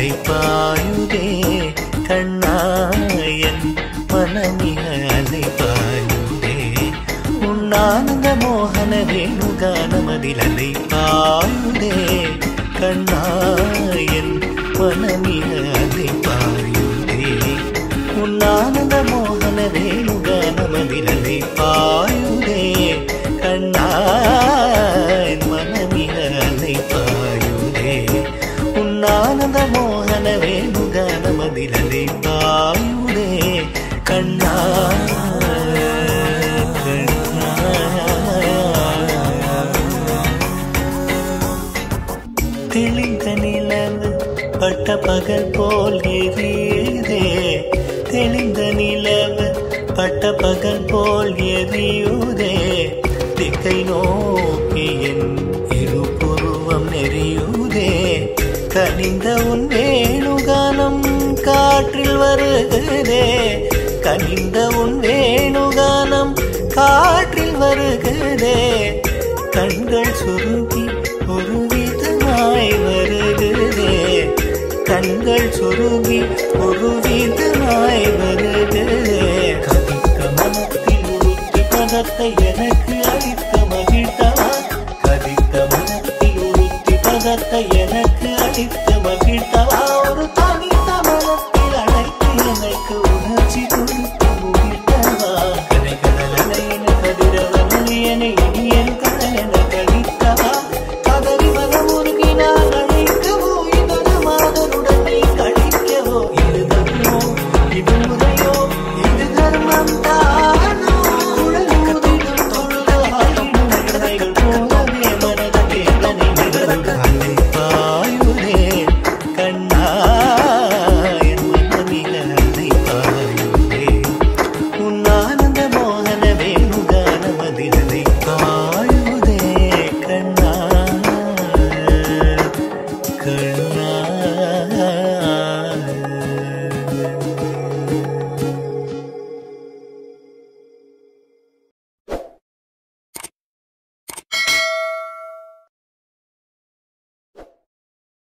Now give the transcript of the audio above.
அலைப்பாயுதே கண்ணாயன் மனமிக அலைப்பாயுதே உன்னானந்த மோகன வேணுகானமதில் அலைப்பாயுதே கண்ணாயன் மனமிக அலைப்பாயுதே உன்னானந்த மோகன வேணுகானமதில் அலைப்பாயுதே கண்ணாயன் மனமிக அலைப்பாயுதே உன்னானந்த மோகன வேணுகானமதில் அலைப்பாயுதே கண்ணா தெளிந்த நிலவு பட்ட பகல் போல் எரியுதே தெளிந்த நிலவு பட்ட பகல் போல் எரியுதே திக்கை நோக்கி என் இருபுருவம் நெறியுதே கனிந்த உன் வேணுகானம் காற்றில் வருகிறதே கனிந்த உன் வேணுகானம் காற்றில் வருகிறதே கண்கள் சுருங்கி ஒரு விதமாய் வருகிறதே கண்கள் சுருங்கி ஒரு விதமாய் வருகிறதே கவிக்க மனத்தில் உருத்து பதத்தை என